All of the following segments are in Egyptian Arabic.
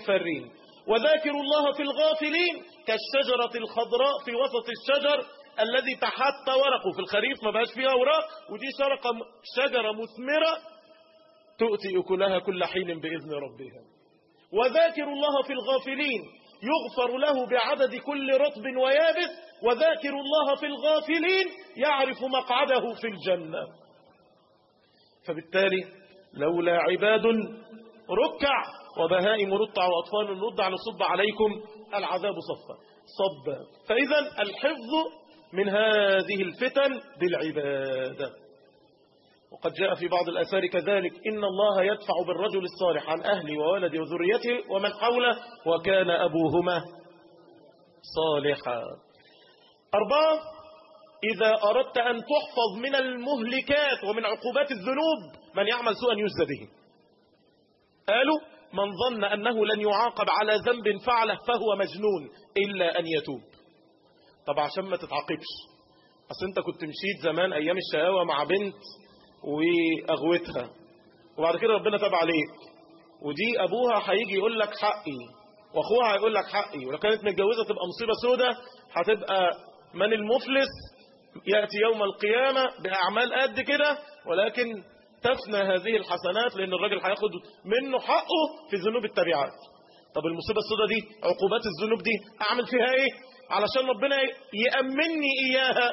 الفارين وذاكروا الله في الغافلين كالشجرة الخضراء في وسط الشجر الذي تحت ورقه في الخريف ما بقاش فيها أوراق ودي شرقة شجرة مثمرة تؤتي أكلها كل حين بإذن ربها وذاكروا الله في الغافلين يغفر له بعدد كل رطب ويابس وذاكر الله في الغافلين يعرف مقعده في الجنة فبالتالي لولا عباد ركع وبهائم رطع وأطفال رضع لصب عليكم العذاب صفا صبا فإذا الحفظ من هذه الفتن بالعبادة وقد جاء في بعض الأثار كذلك إن الله يدفع بالرجل الصالح عن أهله وولده وذريته ومن حوله وكان أبوهما صالحا أربعة إذا أردت أن تحفظ من المهلكات ومن عقوبات الذنوب من يعمل سوءا يجزى به قالوا من ظن أنه لن يعاقب على ذنب فعله فهو مجنون إلا أن يتوب طب عشان ما تتعاقبش أصل أنت كنت مشيت زمان أيام الشقاوة مع بنت وأغوتها وبعد كده ربنا تاب عليك ودي أبوها هيجي يقول لك حقي وأخوها هيقول لك حقي ولو كانت متجوزة تبقى مصيبة سودة هتبقى من المفلس يأتي يوم القيامة بأعمال قد كده ولكن تفنى هذه الحسنات لأن الراجل هياخد منه حقه في ذنوب التبعات طب المصيبة السوداء دي عقوبات الذنوب دي أعمل فيها إيه علشان ربنا يأمني إياها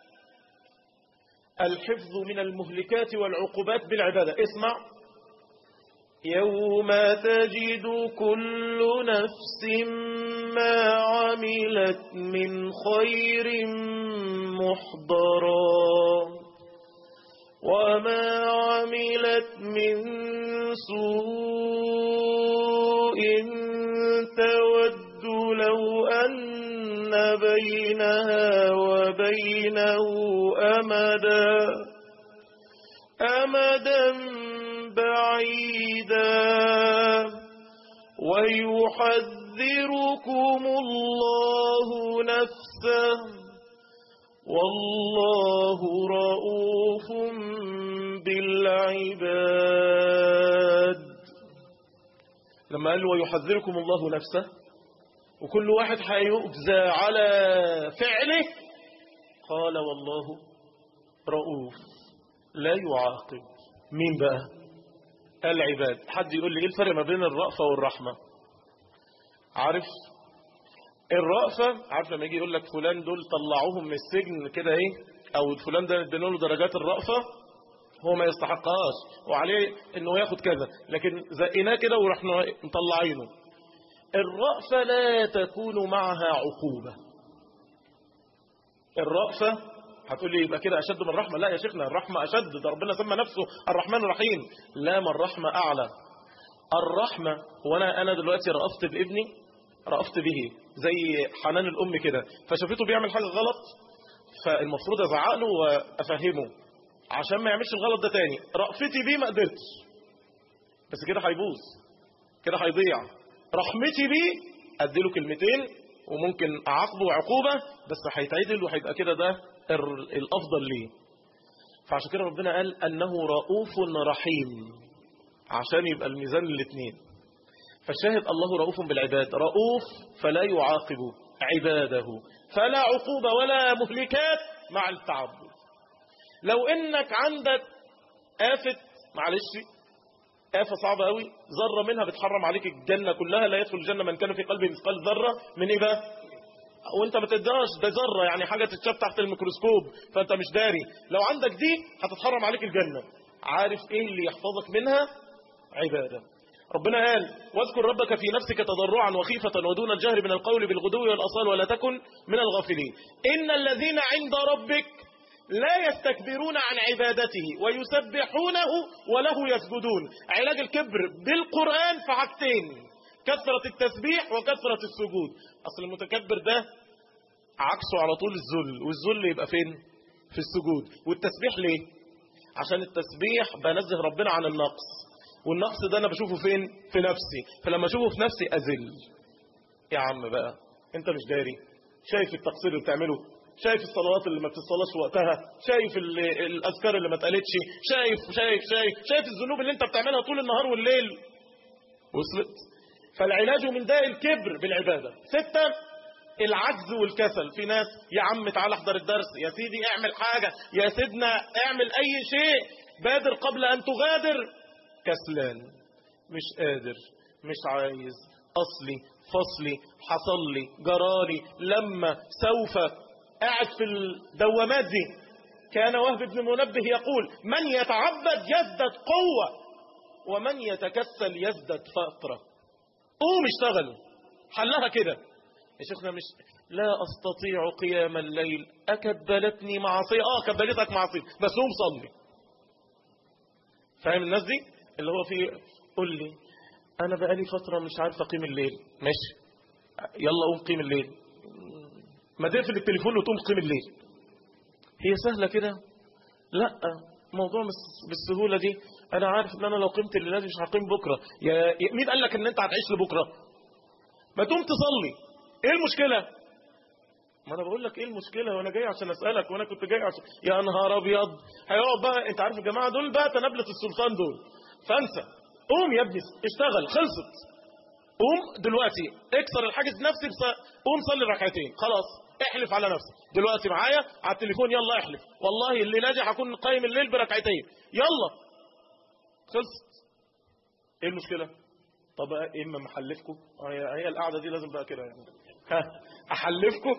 الحفظ من المهلكات والعقوبات بالعبادة اسمع يوم تجد كل نفس ما عملت من خير محضرا وما عملت من سوء تود لو أن بينها وبينه أمدا أمدا بعيدا ويحذركم الله نفسه والله رؤوف بالعباد لما قال ويحذركم الله نفسه وكل واحد هيؤجزى على فعله قال والله رؤوف لا يعاقب مين بقى العباد حد يقول لي ايه الفرق ما بين الرأفة والرحمة عارف الرأفة عارف لما يجي يقول لك فلان دول طلعوهم من السجن كده ايه او فلان ده ادينا له درجات الرأفة هو ما يستحقهاش وعليه انه ياخد كذا لكن زقناه كده ورحنا مطلعينه الرأفة لا تكون معها عقوبة الرأفة هتقول لي يبقى كده أشد من الرحمة لا يا شيخنا الرحمة أشد ده ربنا سمى نفسه الرحمن الرحيم لا ما الرحمة أعلى الرحمة وأنا أنا دلوقتي رأفت بابني رأفت به زي حنان الأم كده فشافته بيعمل حاجة غلط فالمفروض أزعق له وأفهمه عشان ما يعملش الغلط ده تاني رأفتي بيه ما قدرتش بس كده هيبوظ كده هيضيع رحمتي بيه اديله كلمتين وممكن اعاقبه عقوبة بس هيتعدل وهيبقى كده ده الافضل ليه فعشان كده ربنا قال انه رؤوف رحيم عشان يبقى الميزان الاثنين فالشاهد الله رؤوف بالعباد رؤوف فلا يعاقب عباده فلا عقوبة ولا مهلكات مع التعبد لو انك عندك آفة معلش آفة صعبة قوي ذرة منها بتحرم عليك الجنة كلها لا يدخل الجنة من كان في قلبه مثقال ذرة من ايه بقى وانت ما تدراش ده ذرة يعني حاجة تتشاف تحت الميكروسكوب فانت مش داري لو عندك دي هتتحرم عليك الجنة عارف ايه اللي يحفظك منها عبادة ربنا قال واذكر ربك في نفسك تضرعا وخيفة ودون الجهر من القول بالغدو والأصال ولا تكن من الغافلين إن الذين عند ربك لا يستكبرون عن عبادته ويسبحونه وله يسجدون علاج الكبر بالقرآن في حاجتين كثرة التسبيح وكثرة السجود أصل المتكبر ده عكسه على طول الذل والذل يبقى فين في السجود والتسبيح ليه عشان التسبيح بنزه ربنا عن النقص والنقص ده أنا بشوفه فين في نفسي فلما أشوفه في نفسي أذل يا عم بقى أنت مش داري شايف التقصير اللي بتعمله شايف الصلوات اللي ما بتتصلاش وقتها شايف الأذكار اللي ما اتقالتش شايف شايف شايف شايف الذنوب اللي انت بتعملها طول النهار والليل وصلت فالعلاج من داء الكبر بالعبادة ستة العجز والكسل في ناس يا عم تعال احضر الدرس يا سيدي اعمل حاجة يا سيدنا اعمل اي شيء بادر قبل ان تغادر كسلان مش قادر مش عايز اصلي فصلي حصل لي جرالي لما سوف قاعد في الدوامات دي كان وهب بن منبه يقول من يتعبد يزدد قوة ومن يتكسل يزدد فقرة قوم اشتغل حلها كده يا شيخنا مش لا أستطيع قيام الليل أكبلتني معصية آه كبلتك معصية بس قوم صلي فاهم الناس دي اللي هو في قول لي أنا بقالي فترة مش عارف أقيم الليل ماشي يلا قوم قيم الليل ما تقفل التليفون وتقوم قيم الليل هي سهلة كده لا موضوع مش بالسهولة دي انا عارف ان انا لو قمت الليلة مش هقيم بكرة يا مين قال لك ان انت هتعيش لبكرة ما تقوم تصلي ايه المشكلة ما انا بقول لك ايه المشكلة وانا جاي عشان اسألك وانا كنت جاي عشان يا نهار ابيض هيقعد بقى انت عارف الجماعة دول بقى تنابلة السلطان دول فانسى قوم يا ابني اشتغل خلصت قوم دلوقتي اكسر الحاجز نفسي بس قوم صلي ركعتين خلاص احلف على نفسك دلوقتي معايا على التليفون يلا احلف والله الليله دي هكون قايم الليل بركعتين يلا خلصت ايه المشكله طب اما محلفكم هي هي القعده دي لازم بقى كده يعني ها احلفكم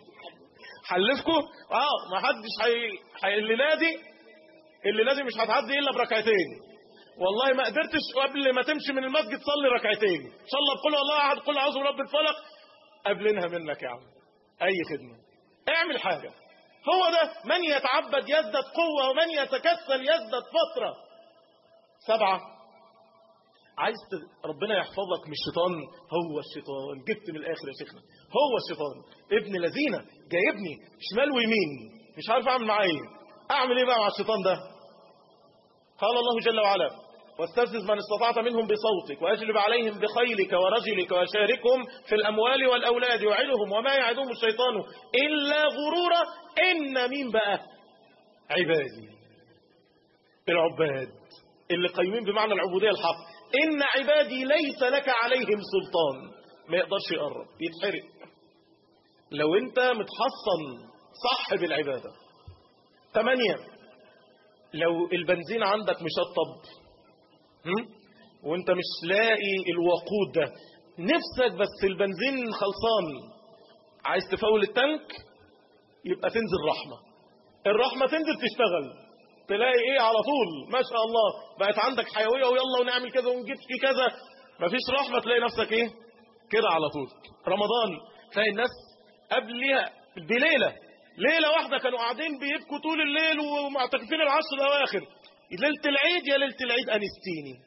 حلفكم اه ما حدش حي... حي... الليله دي الليله دي مش هتعدي الا بركعتين والله ما قدرتش قبل ما تمشي من المسجد صلي ركعتين ان شاء الله بقول والله احد قل اعوذ برب الفلق قبلنها منك يا عم اي خدمه اعمل حاجه هو ده من يتعبد يزدد قوه ومن يتكسل يزدد فتره سبعه عايز ت... ربنا يحفظك من الشيطان هو الشيطان جبت من الاخر يا شيخنا هو الشيطان ابن لذينه جايبني شمال ويمين مش عارف اعمل معاه ايه اعمل ايه بقى مع الشيطان ده قال الله جل وعلا واستفزز من استطعت منهم بصوتك واجلب عليهم بخيلك ورجلك وشاركهم في الاموال والاولاد وعدهم وما يعدهم الشيطان الا غرورا ان مين بقى عبادي العباد اللي قايمين بمعنى العبوديه الحق ان عبادي ليس لك عليهم سلطان ما يقدرش يقرب يتحرق لو انت متحصن صح بالعباده ثمانية لو البنزين عندك مشطب وانت مش لاقي الوقود ده نفسك بس البنزين خلصان عايز تفول التانك يبقى تنزل رحمة الرحمة تنزل تشتغل تلاقي ايه على طول ما شاء الله بقت عندك حيوية ويلا ونعمل كذا ونجيب في كذا مفيش رحمة تلاقي نفسك ايه كده على طول رمضان تلاقي الناس قبلها بليلة ليلة واحدة كانوا قاعدين بيبكوا طول الليل ومعتكفين العشر الأواخر ليلة العيد يا ليلة العيد أنستيني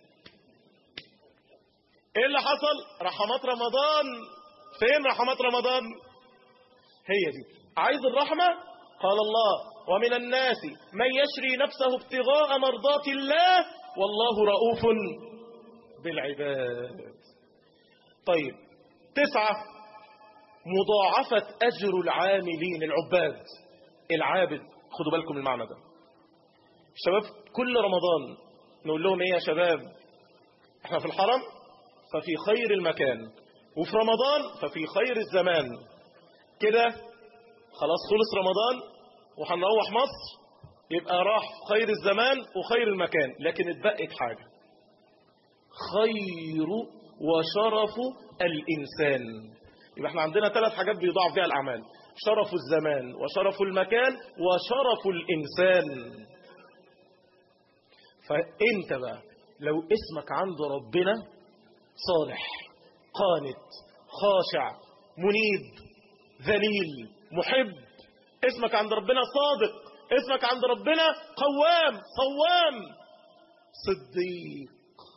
ايه اللي حصل رحمات رمضان فين رحمات رمضان هي دي عايز الرحمة قال الله ومن الناس من يشري نفسه ابتغاء مرضات الله والله رؤوف بالعباد طيب تسعة مضاعفة أجر العاملين العباد العابد خدوا بالكم المعنى ده شباب كل رمضان نقول لهم ايه يا شباب احنا في الحرم ففي خير المكان وفي رمضان ففي خير الزمان كده خلاص خلص رمضان وهنروح مصر يبقى راح خير الزمان وخير المكان لكن اتبقت حاجة خير وشرف الإنسان يبقى احنا عندنا ثلاث حاجات بيضاعف بها الأعمال شرف الزمان وشرف المكان وشرف الإنسان فانت بقى لو اسمك عند ربنا صالح قانت خاشع منيب ذليل محب اسمك عند ربنا صادق اسمك عند ربنا قوام صوام صديق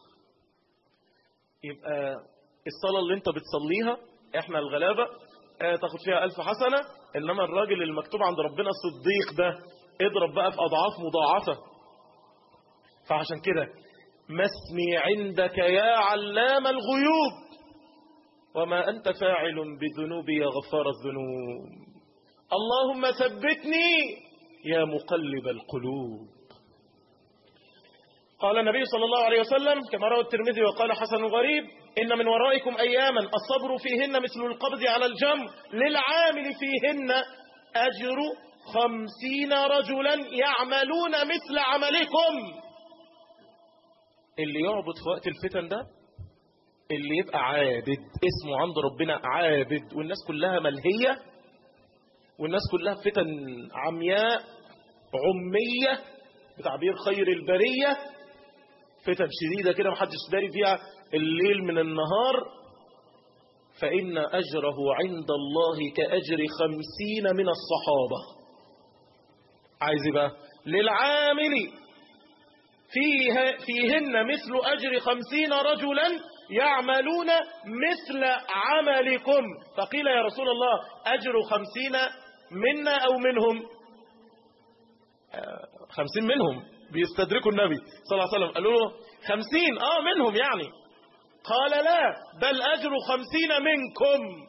يبقى الصلاة اللي انت بتصليها احنا الغلابة اه تاخد فيها ألف حسنة إنما الراجل المكتوب عند ربنا الصديق ده اضرب بقى في أضعاف مضاعفة فعشان كده ما اسمي عندك يا علام الغيوب وما أنت فاعل بذنوبي يا غفار الذنوب اللهم ثبتني يا مقلب القلوب قال النبي صلى الله عليه وسلم كما روى الترمذي وقال حسن غريب إن من ورائكم أياما الصبر فيهن مثل القبض على الجمر للعامل فيهن أجر خمسين رجلا يعملون مثل عملكم اللي يعبد في وقت الفتن ده اللي يبقى عابد اسمه عند ربنا عابد والناس كلها ملهية والناس كلها فتن عمياء عمية بتعبير خير البرية فتن شديدة كده محدش داري فيها الليل من النهار فإن أجره عند الله كأجر خمسين من الصحابة عايز بقى للعامل فيها فيهن مثل أجر خمسين رجلا يعملون مثل عملكم فقيل يا رسول الله أجر خمسين منا أو منهم خمسين منهم بيستدركوا النبي صلى الله عليه وسلم قالوا له خمسين آه منهم يعني قال لا بل أجر خمسين منكم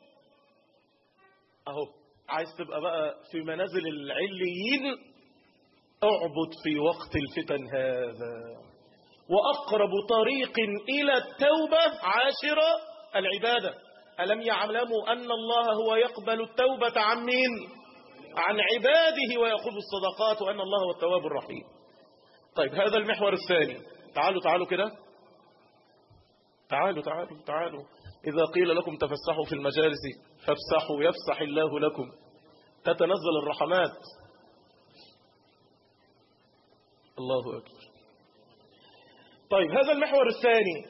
أهو عايز تبقى بقى في منازل العليين اعبد في وقت الفتن هذا وأقرب طريق إلى التوبة عاشرة العبادة ألم يعلموا أن الله هو يقبل التوبة عن مين عن عباده ويأخذ الصدقات وأن الله هو التواب الرحيم طيب هذا المحور الثاني تعالوا تعالوا كده تعالوا تعالوا تعالوا إذا قيل لكم تفسحوا في المجالس فافسحوا يفسح الله لكم تتنزل الرحمات الله أكبر طيب هذا المحور الثاني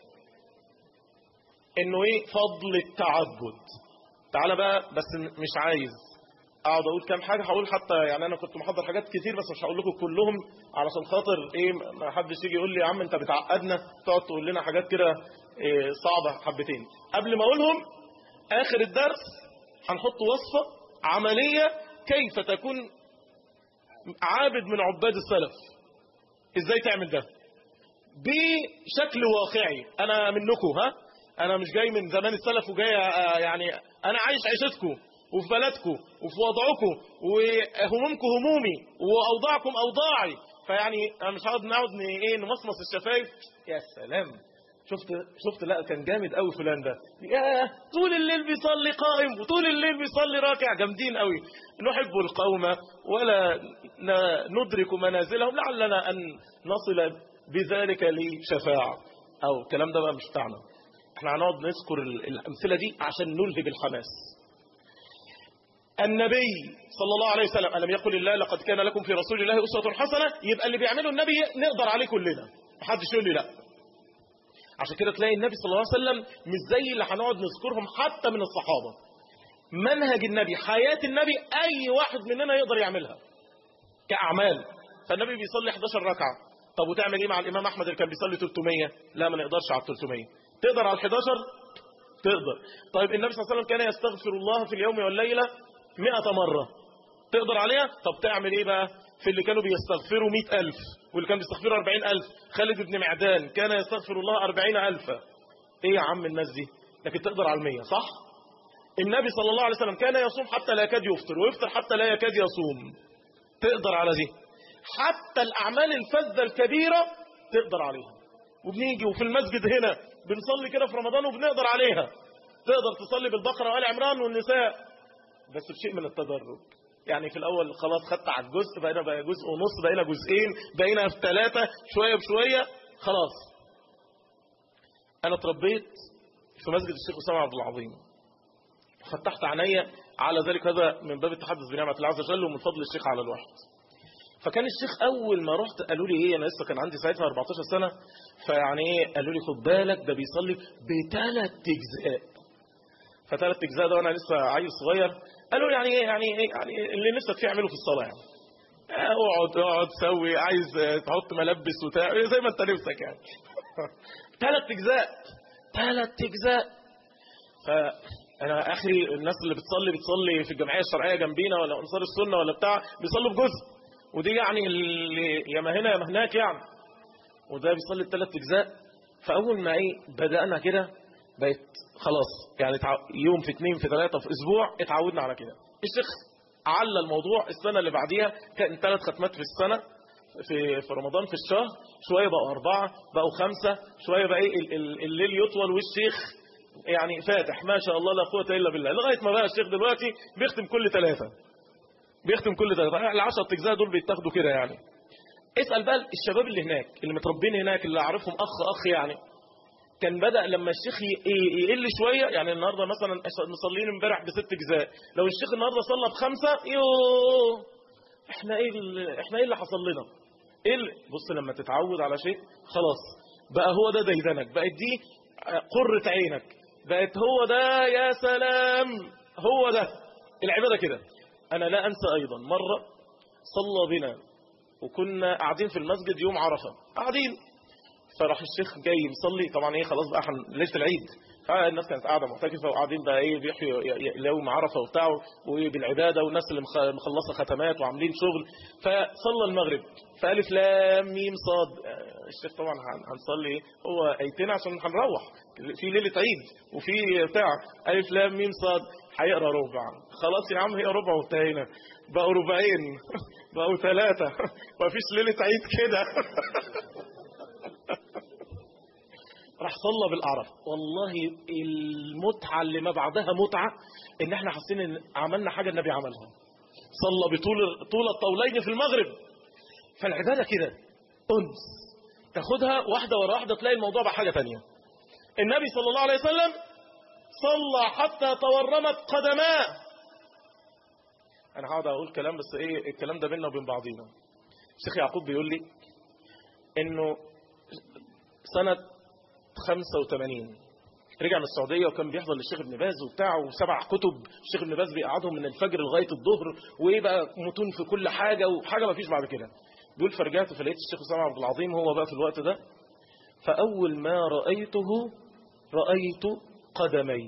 انه ايه فضل التعبد تعالى بقى بس مش عايز اقعد اقول كام حاجه هقول حتى يعني انا كنت محضر حاجات كتير بس مش هقول لكم كلهم علشان خاطر ايه ما حدش يجي يقول لي يا عم انت بتعقدنا تقعد تقول لنا حاجات كده إيه صعبه حبتين قبل ما اقولهم اخر الدرس هنحط وصفه عمليه كيف تكون عابد من عباد السلف ازاي تعمل ده بشكل واقعي انا منكم ها انا مش جاي من زمان السلف وجاي يعني انا عايش عيشتكم وفي بلدكم وفي وضعكم وهمومكم همومي واوضاعكم اوضاعي فيعني انا مش هقعد نقعد ايه نمصمص الشفايف يا سلام شفت شفت لا كان جامد قوي فلان ده يا طول الليل بيصلي قائم وطول الليل بيصلي راكع جامدين قوي نحب القوم ولا ندرك منازلهم لعلنا ان نصل بذلك لشفاعة او الكلام ده بقى مش بتاعنا احنا هنقعد نذكر الامثله دي عشان نلهب الحماس النبي صلى الله عليه وسلم ألم يقل الله لقد كان لكم في رسول الله أسوة حسنة يبقى اللي بيعمله النبي نقدر عليه كلنا محدش يقول لي لا عشان كده تلاقي النبي صلى الله عليه وسلم مش زي اللي هنقعد نذكرهم حتى من الصحابة منهج النبي حياة النبي أي واحد مننا يقدر يعملها كأعمال فالنبي بيصلي 11 ركعة طب وتعمل ايه مع الإمام أحمد اللي كان بيصلي 300 لا ما نقدرش على 300 تقدر على 11 تقدر طيب النبي صلى الله عليه وسلم كان يستغفر الله في اليوم والليلة 100 مرة تقدر عليها طب تعمل ايه بقى في اللي كانوا بيستغفروا 100000 واللي كانوا بيستغفروا 40000 خالد بن معدان كان يستغفر الله 40000 ايه يا عم الناس دي لكن تقدر على المية صح النبي صلى الله عليه وسلم كان يصوم حتى لا يكاد يفطر ويفطر حتى لا يكاد يصوم تقدر على دي حتى الأعمال الفذة الكبيرة تقدر عليها وبنيجي وفي المسجد هنا بنصلي كده في رمضان وبنقدر عليها تقدر تصلي بالبقرة وآل عمران والنساء بس بشيء من التدرج يعني في الأول خلاص خدت على الجزء بقينا بقى جزء ونص بقينا جزئين بقينا في ثلاثة شوية بشوية خلاص أنا اتربيت في مسجد الشيخ أسامة عبد العظيم فتحت عينيا على ذلك هذا من باب التحدث بنعمة الله عز وجل ومن فضل الشيخ على الواحد فكان الشيخ أول ما رحت قالوا لي إيه أنا لسه كان عندي ساعتها 14 سنة فيعني إيه قالوا لي خد بالك ده بيصلي بثلاث أجزاء فثلاث أجزاء ده وأنا لسه عيل صغير قالوا لي يعني إيه يعني إيه يعني اللي نفسك فيه اعمله في الصلاة يعني اقعد اقعد سوي عايز تحط ملبس وتاع زي ما انت نفسك يعني ثلاث اجزاء ثلاث اجزاء فانا اخري الناس اللي بتصلي بتصلي في الجمعيه الشرعيه جنبينا ولا انصار السنه ولا بتاع بيصلوا بجزء ودي يعني اللي يا ما هنا يا ما هناك يعني وده بيصلي الثلاث اجزاء فاول ما ايه بدانا كده بقت خلاص يعني يوم في اثنين في ثلاثه في اسبوع اتعودنا على كده الشيخ على الموضوع السنة اللي بعديها كان ثلاث ختمات في السنة في في رمضان في الشهر شوية بقوا أربعة بقوا خمسة شوية بقى إيه ال- ال- الليل يطول والشيخ يعني فاتح ما شاء الله لا قوة إلا بالله لغاية ما بقى الشيخ دلوقتي بيختم كل ثلاثة بيختم كل ثلاثة يعني العشرة أجزاء دول بيتاخدوا كده يعني اسأل بقى الشباب اللي هناك اللي متربين هناك اللي أعرفهم أخ أخ يعني كان بدأ لما الشيخ ي- ي- يقل شوية يعني النهاردة مثلا مصلين امبارح بست أجزاء لو الشيخ النهاردة صلى بخمسة يوه احنا ايه اللي احنا ايه اللي حصل لنا ايه اللي بص لما تتعود على شيء خلاص بقى هو ده ديدنك بقت دي قرة عينك بقت هو ده يا سلام هو ده العبادة كده انا لا انسى ايضا مرة صلى بنا وكنا قاعدين في المسجد يوم عرفة قاعدين فراح الشيخ جاي مصلي طبعا ايه خلاص بقى احنا ليله العيد فالناس كانت قاعده معتكفه وقاعدين بقى ايه بيحيوا يوم عرفه وبتاع وبالعباده والناس اللي مخ- مخلصه ختمات وعاملين شغل فصلى المغرب فالف لام ميم صاد آه، الشيخ طبعا هن- هنصلي ايه هو ايتين عشان هنروح في ليله عيد وفي بتاع الف لام ميم صاد هيقرا ربع خلاص يا عم هي ربع وانتهينا بقوا ربعين بقوا ثلاثه مفيش ليله عيد كده راح صلى بالأعرف والله المتعة اللي ما بعدها متعة ان احنا حاسين ان عملنا حاجة النبي عملها صلى بطول طول الطولين في المغرب فالعبادة كده أنس تاخدها واحدة ورا واحدة تلاقي الموضوع بقى حاجة تانية النبي صلى الله عليه وسلم صلى حتى تورمت قدماه انا هقعد اقول كلام بس ايه الكلام ده بيننا وبين بعضينا الشيخ يعقوب بيقول لي انه سنة 85 رجع من السعودية وكان بيحضر للشيخ ابن باز وبتاع وسبع كتب الشيخ ابن باز بيقعدهم من الفجر لغاية الظهر وايه بقى متون في كل حاجة وحاجة ما فيش بعد كده بيقول فرجعت فلقيت الشيخ اسامه عبد العظيم هو بقى في الوقت ده فأول ما رأيته رأيت قدمي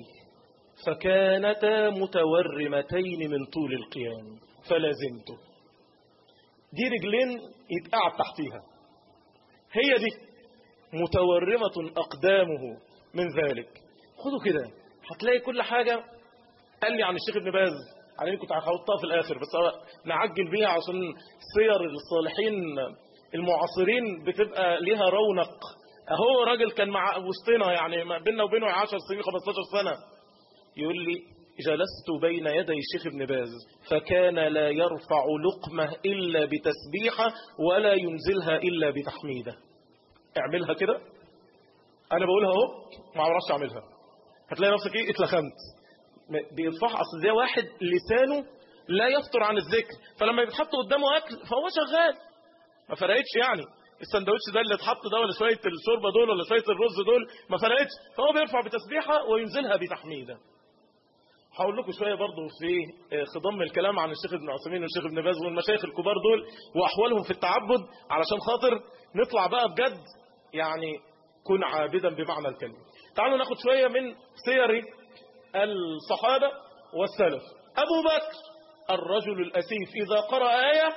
فكانتا متورمتين من طول القيام فلازمته دي رجلين يتقعد تحتيها هي دي متورمة أقدامه من ذلك خدوا كده هتلاقي كل حاجة قال لي عن الشيخ ابن باز عليني كنت هحطها في الآخر بس هو نعجل بيها عشان سير الصالحين المعاصرين بتبقى ليها رونق اهو راجل كان مع وسطنا يعني ما بيننا وبينه 10 سنين 15 سنة يقول لي جلست بين يدي الشيخ ابن باز فكان لا يرفع لقمة إلا بتسبيحة ولا ينزلها إلا بتحميده اعملها كده انا بقولها اهو ما اعرفش اعملها هتلاقي نفسك ايه اتلخمت بيرفع اصل ده واحد لسانه لا يفطر عن الذكر فلما يتحط قدامه اكل فهو شغال ما فرقتش يعني السندوتش ده اللي اتحط ده ولا شويه الشوربه دول ولا شويه الرز دول ما فرقتش فهو بيرفع بتسبيحه وينزلها بتحميده هقول لكم شويه برضه في خضم الكلام عن الشيخ ابن عثيمين والشيخ ابن باز والمشايخ الكبار دول واحوالهم في التعبد علشان خاطر نطلع بقى بجد يعني كن عابدا بمعنى الكلمه تعالوا ناخد شويه من سير الصحابه والسلف ابو بكر الرجل الاسيف اذا قرأ ايه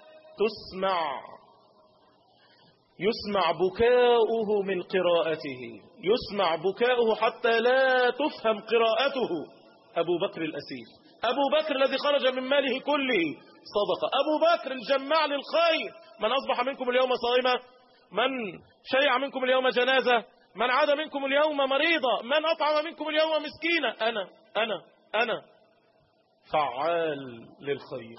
تسمع يسمع بكاؤه من قراءته يسمع بكاؤه حتى لا تفهم قراءته أبو بكر الأسيف أبو بكر الذي خرج من ماله كله صدقة أبو بكر الجماع للخير من أصبح منكم اليوم صائما من شيع منكم اليوم جنازة من عاد منكم اليوم مريضا من أطعم منكم اليوم مسكينا أنا أنا أنا فعال للخير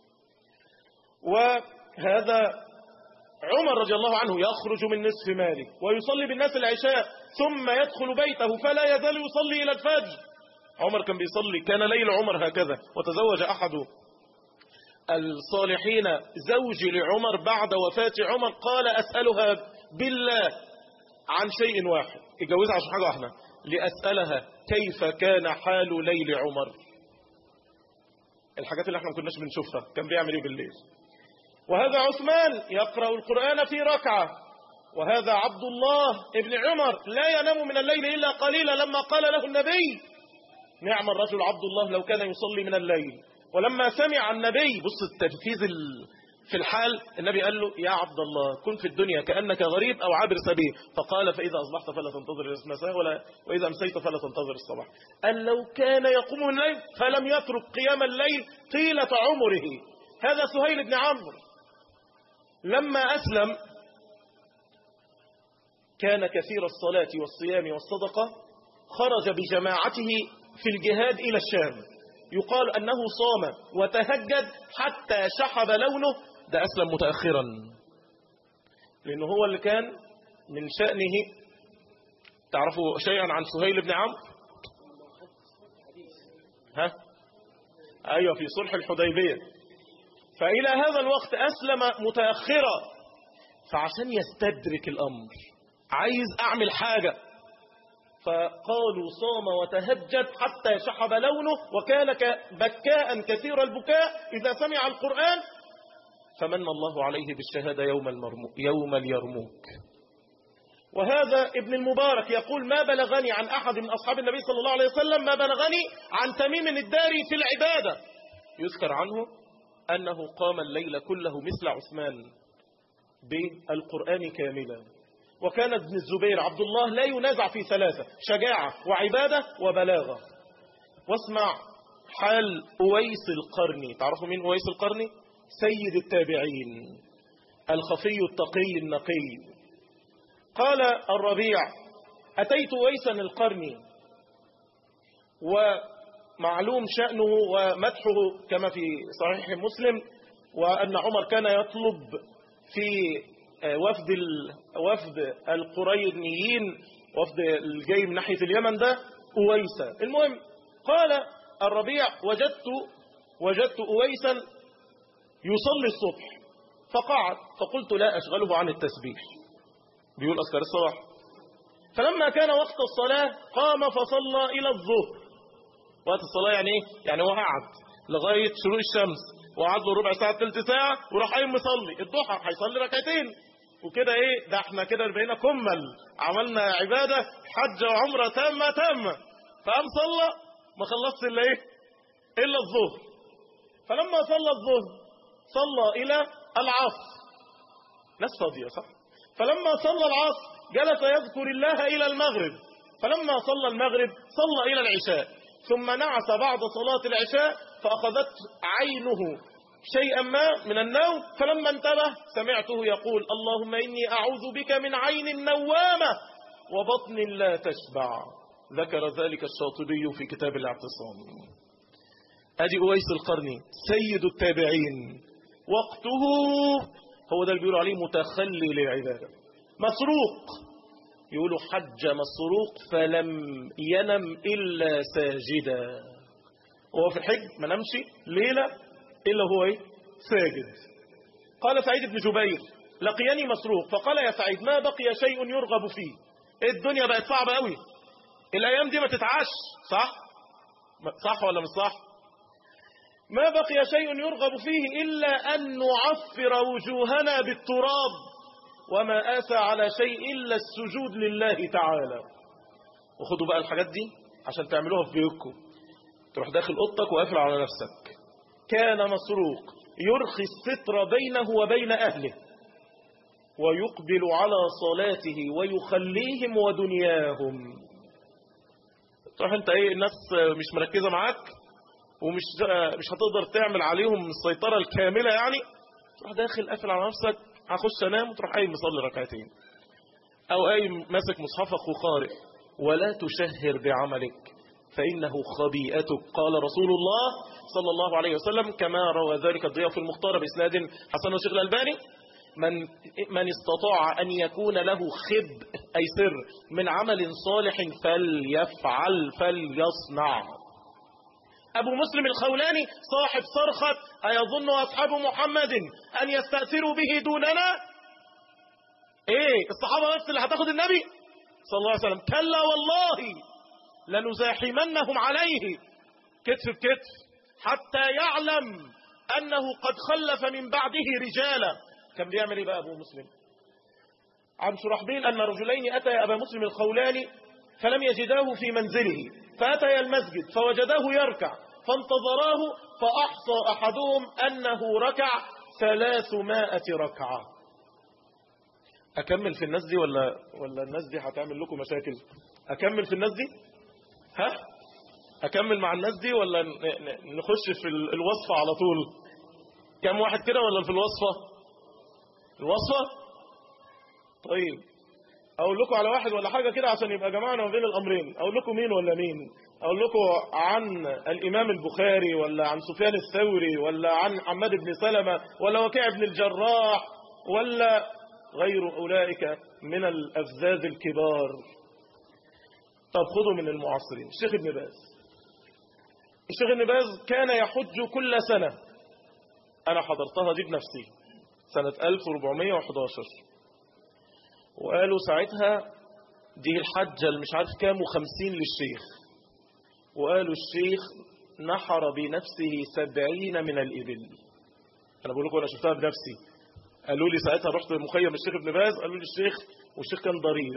وهذا عمر رضي الله عنه يخرج من نصف ماله ويصلي بالناس العشاء ثم يدخل بيته فلا يزال يصلي إلى الفجر عمر كان بيصلي كان ليل عمر هكذا وتزوج أحد الصالحين زوج لعمر بعد وفاة عمر قال أسألها بالله عن شيء واحد اتجوزها عشان حاجة واحدة لأسألها كيف كان حال ليل عمر الحاجات اللي احنا ما كناش بنشوفها كان بيعمل ايه بالليل وهذا عثمان يقرأ القرآن في ركعة وهذا عبد الله ابن عمر لا ينام من الليل إلا قليلا لما قال له النبي نعم الرجل عبد الله لو كان يصلي من الليل ولما سمع النبي بص التنفيذ في الحال النبي قال له يا عبد الله كن في الدنيا كأنك غريب أو عابر سبيل فقال فإذا أصبحت فلا تنتظر المساء ولا وإذا أمسيت فلا تنتظر الصباح قال لو كان يقوم من الليل فلم يترك قيام الليل طيلة عمره هذا سهيل بن عمرو لما أسلم كان كثير الصلاة والصيام والصدقة خرج بجماعته في الجهاد إلى الشام يقال أنه صام وتهجد حتى شحب لونه ده أسلم متأخرا لأنه هو اللي كان من شأنه تعرفوا شيئا عن سهيل بن عمرو ها أيوة في صلح الحديبية فإلى هذا الوقت أسلم متأخرا فعشان يستدرك الأمر عايز أعمل حاجة فقالوا صام وتهجد حتى شحب لونه وكان بكاء كثير البكاء إذا سمع القرآن فمن الله عليه بالشهادة يوم, المرمو يوم اليرموك وهذا ابن المبارك يقول ما بلغني عن أحد من أصحاب النبي صلى الله عليه وسلم ما بلغني عن تميم الداري في العبادة يذكر عنه أنه قام الليل كله مثل عثمان بالقرآن كاملا وكان ابن الزبير عبد الله لا ينازع في ثلاثة شجاعة وعبادة وبلاغة واسمع حال أويس القرني تعرفوا مين أويس القرني سيد التابعين الخفي التقي النقي قال الربيع أتيت أويسا القرني ومعلوم شأنه ومدحه كما في صحيح مسلم وأن عمر كان يطلب في وفد وفد القرينيين وفد الجاي من ناحية اليمن ده أويسا المهم قال الربيع وجدت وجدت أويسا يصلي الصبح فقعد فقلت لا أشغله عن التسبيح بيقول أذكار الصباح فلما كان وقت الصلاة قام فصلى إلى الظهر وقت الصلاة يعني إيه؟ يعني هو قعد لغاية شروق الشمس وقعد له ربع ساعة ثلث ساعة وراح قايم مصلي الضحى هيصلي ركعتين وكده ايه ده احنا كده بقينا كمل عملنا عبادة حج وعمرة تامة تامة فقام صلى ما خلصت الا ايه الا الظهر فلما صلى الظهر صلى الى العصر ناس فاضية صح فلما صلى العصر جلس يذكر الله الى المغرب فلما صلى المغرب صلى الى العشاء ثم نعس بعد صلاة العشاء فأخذت عينه شيئا ما من النوم فلما انتبه سمعته يقول اللهم إني أعوذ بك من عين نوامة وبطن لا تشبع ذكر ذلك الشاطبي في كتاب الاعتصام أدي أويس القرني سيد التابعين وقته هو ده اللي بيقولوا عليه متخلي للعبادة مسروق يقولوا حج مسروق فلم ينم إلا ساجدا هو في الحج ما نمش ليلة إلا هو إيه؟ ساجد قال سعيد بن جبير لقيني مسروق فقال يا سعيد ما بقي شيء يرغب فيه الدنيا بقت صعبة قوي الأيام دي ما تتعش صح صح ولا مش صح ما بقي شيء يرغب فيه إلا أن نعفر وجوهنا بالتراب وما آسى على شيء إلا السجود لله تعالى وخدوا بقى الحاجات دي عشان تعملوها في بيوتكم تروح داخل اوضتك وقافل على نفسك كان مسروق يرخي الستر بينه وبين أهله ويقبل على صلاته ويخليهم ودنياهم تروح انت ايه الناس مش مركزة معاك ومش مش هتقدر تعمل عليهم السيطرة الكاملة يعني تروح داخل قافل على نفسك هخش انام وتروح قايم مصلي ركعتين او قايم ماسك مصحفك وقارئ ولا تشهر بعملك فإنه خبيئتك قال رسول الله صلى الله عليه وسلم كما روى ذلك الضياء في المختار بإسناد حسن الشيخ الألباني من, من استطاع أن يكون له خب أي سر من عمل صالح فليفعل فليصنع أبو مسلم الخولاني صاحب صرخة أيظن أصحاب محمد أن يستأثروا به دوننا إيه الصحابة بس اللي هتاخد النبي صلى الله عليه وسلم كلا والله لنزاحمنهم عليه كتف بكتف حتى يعلم أنه قد خلف من بعده رجالا كان بيعمل إيه بقى أبو مسلم عن شرحبيل أن رجلين أتى أبا مسلم الخولاني فلم يجداه في منزله فأتيا المسجد فوجداه يركع فانتظراه فأحصى أحدهم أنه ركع ثلاثمائة ركعة أكمل في الناس دي ولا, ولا الناس دي هتعمل لكم مشاكل أكمل في الناس دي ها أكمل مع الناس دي ولا نخش في الوصفة على طول كم واحد كده ولا في الوصفة الوصفة طيب اقول لكم على واحد ولا حاجة كده عشان يبقى جمعنا ما بين الامرين اقول لكم مين ولا مين اقول لكم عن الامام البخاري ولا عن سفيان الثوري ولا عن حماد بن سلمة ولا وكيع بن الجراح ولا غير اولئك من الافزاز الكبار طب خذوا من المعاصرين الشيخ ابن باز الشيخ ابن باز كان يحج كل سنة انا حضرتها دي بنفسي سنة 1411 وقالوا ساعتها دي الحجة اللي مش عارف كام وخمسين للشيخ وقالوا الشيخ نحر بنفسه سبعين من الإبل أنا بقول لكم أنا شفتها بنفسي قالوا لي ساعتها رحت مخيم الشيخ ابن باز قالوا لي الشيخ والشيخ كان ضرير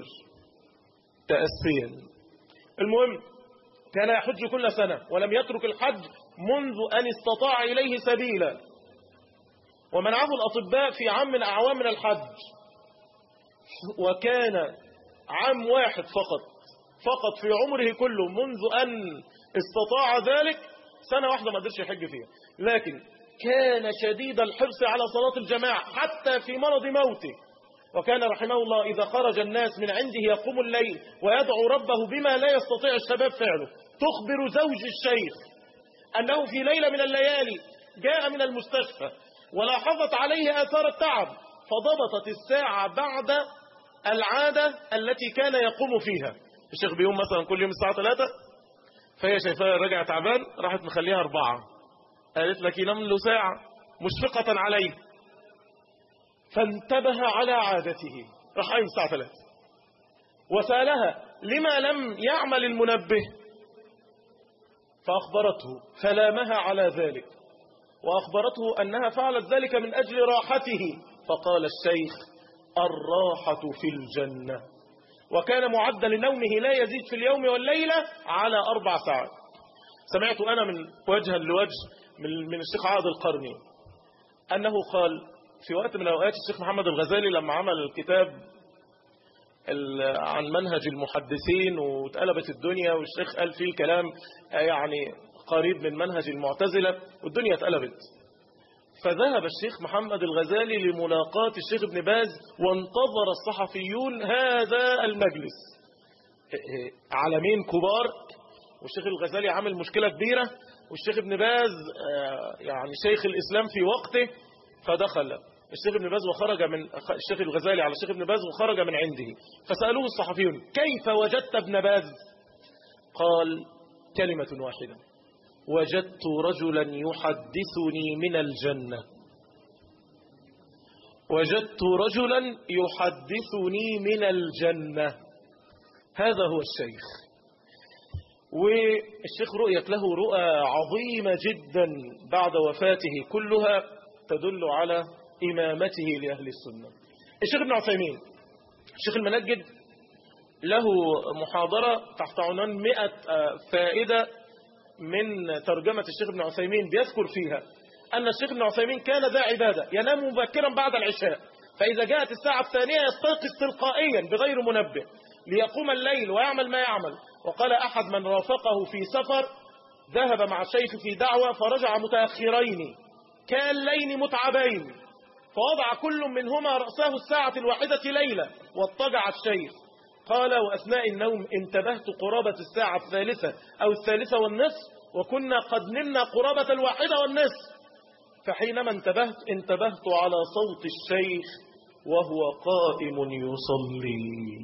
تأسيا المهم كان يحج كل سنة ولم يترك الحج منذ أن استطاع إليه سبيلا ومنعه الأطباء في عام من أعوام من الحج وكان عام واحد فقط فقط في عمره كله منذ أن استطاع ذلك سنة واحدة ما قدرش يحج فيها لكن كان شديد الحرص على صلاة الجماعة حتى في مرض موته وكان رحمه الله إذا خرج الناس من عنده يقوم الليل ويدعو ربه بما لا يستطيع الشباب فعله تخبر زوج الشيخ أنه في ليلة من الليالي جاء من المستشفى ولاحظت عليه آثار التعب فضبطت الساعة بعد العادة التي كان يقوم فيها الشيخ بيقوم مثلا كل يوم الساعة 3 فهي شايفاه راجع تعبان راحت مخليها أربعة قالت لك ينام له ساعة مشفقة عليه فانتبه على عادته راح قايم الساعة 3 وسألها لما لم يعمل المنبه فأخبرته فلامها على ذلك وأخبرته أنها فعلت ذلك من أجل راحته فقال الشيخ الراحة في الجنة وكان معدل نومه لا يزيد في اليوم والليلة على أربع ساعات سمعت أنا من وجها لوجه من الشيخ عاد القرني أنه قال في وقت من الأوقات الشيخ محمد الغزالي لما عمل الكتاب عن منهج المحدثين واتقلبت الدنيا والشيخ قال فيه كلام يعني قريب من منهج المعتزلة والدنيا اتقلبت فذهب الشيخ محمد الغزالي لملاقاة الشيخ ابن باز وانتظر الصحفيون هذا المجلس عالمين كبار والشيخ الغزالي عامل مشكلة كبيرة والشيخ ابن باز يعني شيخ الإسلام في وقته فدخل الشيخ ابن باز وخرج من الشيخ الغزالي على الشيخ ابن باز وخرج من عنده فسألوه الصحفيون كيف وجدت ابن باز قال كلمة واحدة وجدت رجلا يحدثني من الجنة وجدت رجلا يحدثني من الجنة هذا هو الشيخ والشيخ رؤيت له رؤى عظيمة جدا بعد وفاته كلها تدل على إمامته لأهل السنة الشيخ ابن عثيمين الشيخ المنجد له محاضرة تحت عنوان 100 فائدة من ترجمة الشيخ ابن عثيمين بيذكر فيها أن الشيخ ابن عثيمين كان ذا عبادة ينام مبكرا بعد العشاء فإذا جاءت الساعة الثانية يستيقظ تلقائيا بغير منبه ليقوم الليل ويعمل ما يعمل وقال أحد من رافقه في سفر ذهب مع الشيخ في دعوة فرجع متأخرين كاللين متعبين فوضع كل منهما رأسه الساعة الواحدة ليلة واضطجع الشيخ قال وأثناء النوم انتبهت قرابة الساعة الثالثة أو الثالثة والنصف وكنا قد نمنا قرابة الواحدة والنصف فحينما انتبهت انتبهت على صوت الشيخ وهو قائم يصلي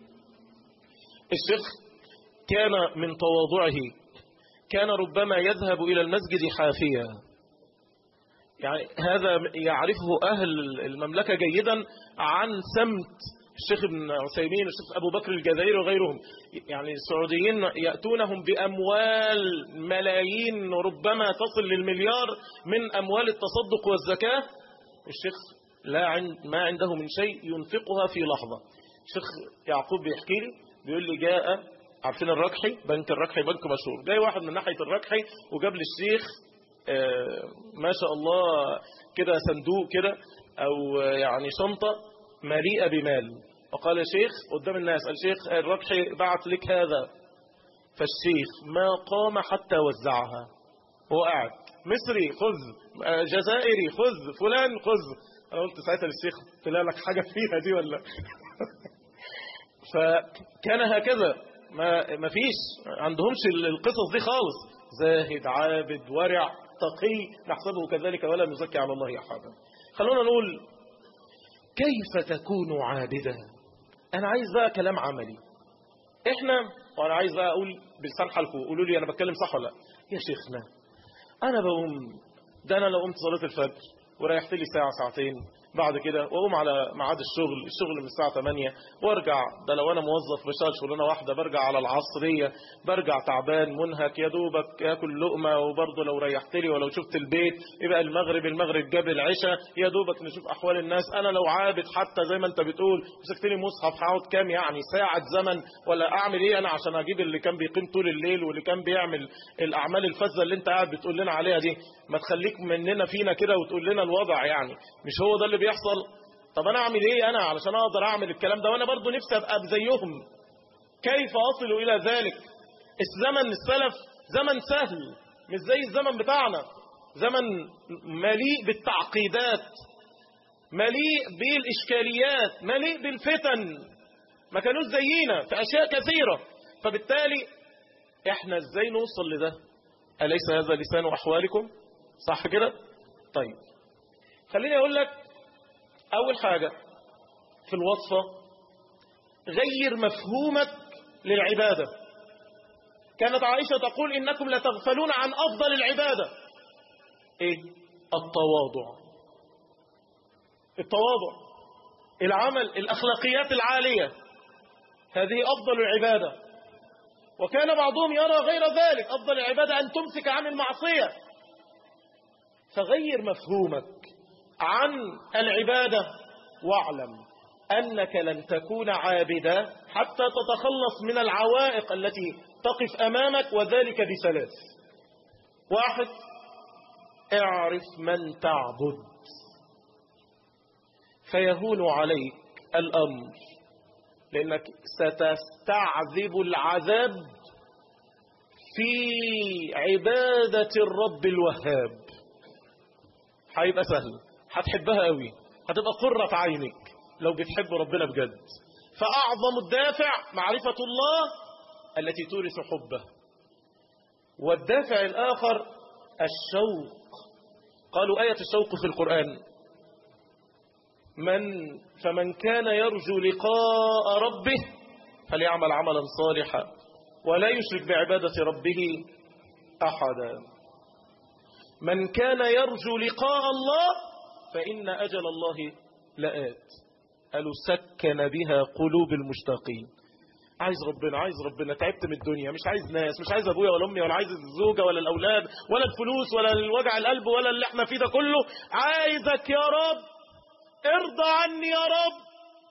الشيخ كان من تواضعه كان ربما يذهب إلى المسجد حافيا يعني هذا يعرفه أهل المملكة جيدا عن سمت الشيخ ابن عثيمين والشيخ أبو بكر الجزائري وغيرهم يعني السعوديين يأتونهم بأموال ملايين ربما تصل للمليار من أموال التصدق والزكاة الشيخ لا عند ما عنده من شيء ينفقها في لحظة الشيخ يعقوب بيحكي لي بيقول لي جاء عارفين الركحي بنك الركحي بنك مشهور جاي واحد من ناحية الركحي وجاب لي الشيخ آه ما شاء الله كده صندوق كده أو يعني شنطة مليئة بمال وقال يا شيخ قدام الناس الشيخ الركحي بعت لك هذا فالشيخ ما قام حتى وزعها هو قاعد مصري خذ جزائري خذ فلان خذ انا قلت ساعتها للشيخ طلع لك حاجة فيها دي ولا فكان هكذا ما ما فيش عندهمش القصص دي خالص زاهد عابد ورع تقي نحسبه كذلك ولا نزكي على الله احدا خلونا نقول كيف تكون عابدا انا عايز بقى كلام عملي احنا وانا عايز بقى اقول بلسان حالكم قولوا لي انا بتكلم صح ولا لا يا شيخنا انا بقوم ده انا لو قمت صلاه الفجر وريحت لي ساعه ساعتين بعد كده واقوم على ميعاد الشغل الشغل من الساعه 8 وارجع ده لو انا موظف بشتغل شغلانه واحده برجع على العصريه برجع تعبان منهك يا دوبك اكل لقمه وبرضه لو ريحت لي ولو شفت البيت يبقى المغرب المغرب جاب العشاء يا دوبك نشوف احوال الناس انا لو عابد حتى زي ما انت بتقول مسكت لي مصحف هقعد كام يعني ساعه زمن ولا اعمل ايه انا عشان اجيب اللي كان بيقيم طول الليل واللي كان بيعمل الاعمال الفذه اللي انت قاعد بتقول لنا عليها دي ما تخليك مننا فينا كده وتقول لنا الوضع يعني مش هو ده اللي بيحصل طب انا اعمل ايه انا علشان اقدر اعمل الكلام ده وانا برضو نفسي ابقى زيهم كيف اصل الى ذلك الزمن السلف زمن سهل مش زي الزمن بتاعنا زمن مليء بالتعقيدات مليء بالاشكاليات مليء بالفتن ما كانوش زينا في اشياء كثيره فبالتالي احنا ازاي نوصل لده اليس هذا لسان احوالكم صح كده طيب خليني اقول لك اول حاجه في الوصفه غير مفهومك للعباده كانت عائشه تقول انكم لتغفلون عن افضل العباده ايه التواضع التواضع العمل الاخلاقيات العاليه هذه افضل العباده وكان بعضهم يرى غير ذلك افضل العباده ان تمسك عن المعصيه فغير مفهومك عن العبادة واعلم أنك لن تكون عابدا حتى تتخلص من العوائق التي تقف أمامك وذلك بثلاث واحد اعرف من تعبد فيهون عليك الأمر لأنك ستستعذب العذاب في عبادة الرب الوهاب هيبقى سهل هتحبها قوي هتبقى قرة عينك لو بتحب ربنا بجد فأعظم الدافع معرفة الله التي تورث حبه والدافع الآخر الشوق قالوا آية الشوق في القرآن من فمن كان يرجو لقاء ربه فليعمل عملا صالحا ولا يشرك بعبادة ربه أحدا من كان يرجو لقاء الله فإن أجل الله لآت قالوا سكن بها قلوب المشتاقين عايز ربنا عايز ربنا تعبت من الدنيا مش عايز ناس مش عايز ابويا ولا امي ولا عايز الزوجه ولا الاولاد ولا الفلوس ولا الوجع القلب ولا اللي احنا فيه ده كله عايزك يا رب ارضى عني يا رب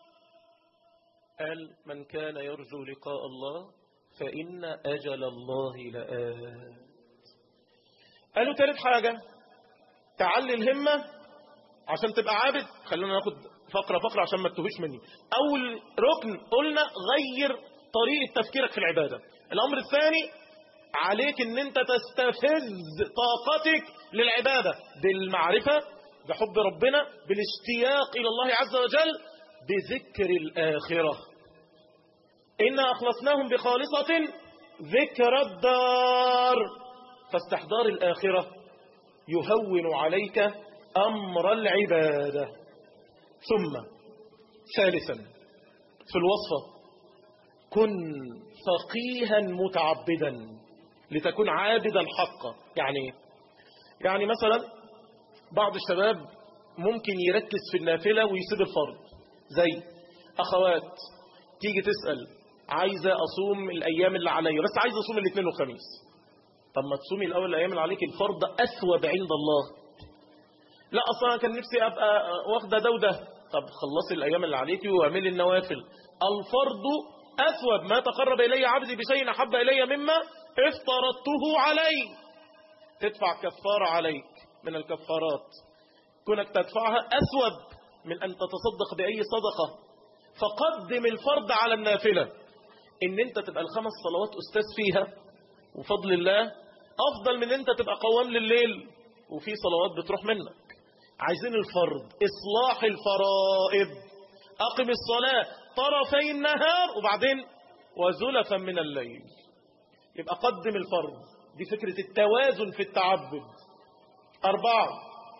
قال من كان يرجو لقاء الله فإن أجل الله لآت قالوا ثالث حاجة تعلي الهمة عشان تبقى عابد خلينا ناخد فقرة فقرة عشان ما تتوهش مني أول ركن قلنا غير طريقة تفكيرك في العبادة الأمر الثاني عليك ان انت تستفز طاقتك للعبادة بالمعرفة بحب ربنا بالاشتياق إلى الله عز وجل بذكر الآخرة إنا أخلصناهم بخالصة ذكر الدار فاستحضار الآخرة يهون عليك أمر العبادة ثم ثالثا في الوصفة كن فقيها متعبدا لتكون عابدا حقا يعني يعني مثلا بعض الشباب ممكن يركز في النافلة ويسيب الفرض زي أخوات تيجي تسأل عايزة أصوم الأيام اللي عليا بس عايزة أصوم الاثنين والخميس طب ما تصومي الأول الأيام اللي عليك الفرض أثوب عند الله لا أصلا كان نفسي أبقى واخدة ده وده طب خلصي الأيام اللي عليك واعملي النوافل الفرض أثوب ما تقرب إلي عبدي بشيء أحب إلي مما افترضته عليه تدفع كفارة عليك من الكفارات كونك تدفعها أثوب من أن تتصدق بأي صدقة فقدم الفرض على النافلة إن أنت تبقى الخمس صلوات أستاذ فيها وفضل الله أفضل من أنت تبقى قوام لليل وفي صلوات بتروح منك عايزين الفرض إصلاح الفرائض أقم الصلاة طرفي النهار وبعدين وزلفا من الليل يبقى قدم الفرض دي فكرة التوازن في التعبد أربعة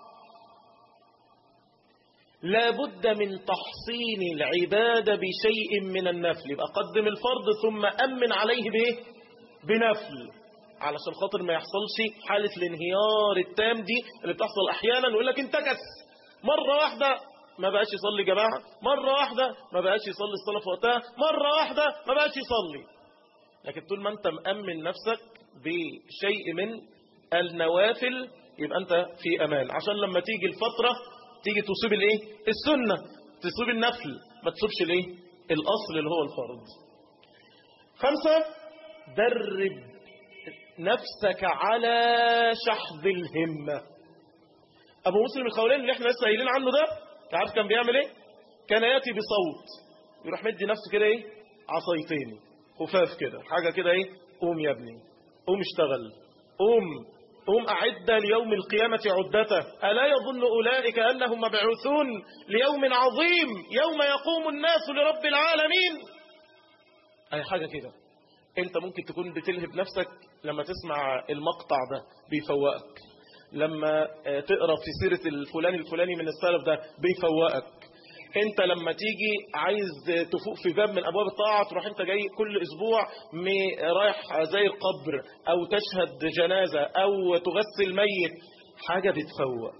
لابد من تحصين العبادة بشيء من النفل يبقى قدم الفرض ثم أمن عليه بإيه؟ بنفل علشان خاطر ما يحصلش حالة الانهيار التام دي اللي بتحصل أحيانا يقول لك انتكس مرة واحدة ما بقاش يصلي جماعة مرة واحدة ما بقاش يصلي الصلاة في وقتها مرة واحدة ما بقاش يصلي لكن طول ما انت مأمن نفسك بشيء من النوافل يبقى انت في امان عشان لما تيجي الفترة تيجي تصيب الايه السنة تصيب النفل ما تصيبش الايه الاصل اللي هو الفرض خمسة درب نفسك على شحذ الهمة ابو مسلم الخولاني اللي احنا لسه قايلين عنه ده عارف كان بيعمل ايه كان ياتي بصوت يروح مدي نفسه كده ايه عصايتين خفاف كده حاجة كده ايه قوم يا ابني قوم اشتغل قوم قوم أعد ليوم القيامة عدته ألا يظن أولئك أنهم مبعوثون ليوم عظيم يوم يقوم الناس لرب العالمين أي حاجة كده أنت ممكن تكون بتلهب نفسك لما تسمع المقطع ده بيفوقك لما تقرأ في سيرة الفلان الفلاني من السلف ده بيفوقك انت لما تيجي عايز تفوق في باب من ابواب الطاعه تروح انت جاي كل اسبوع رايح زي القبر او تشهد جنازه او تغسل ميت حاجه بتفوق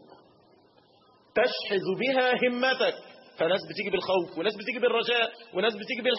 تشحذ بها همتك فناس بتيجي بالخوف وناس بتيجي بالرجاء وناس بتيجي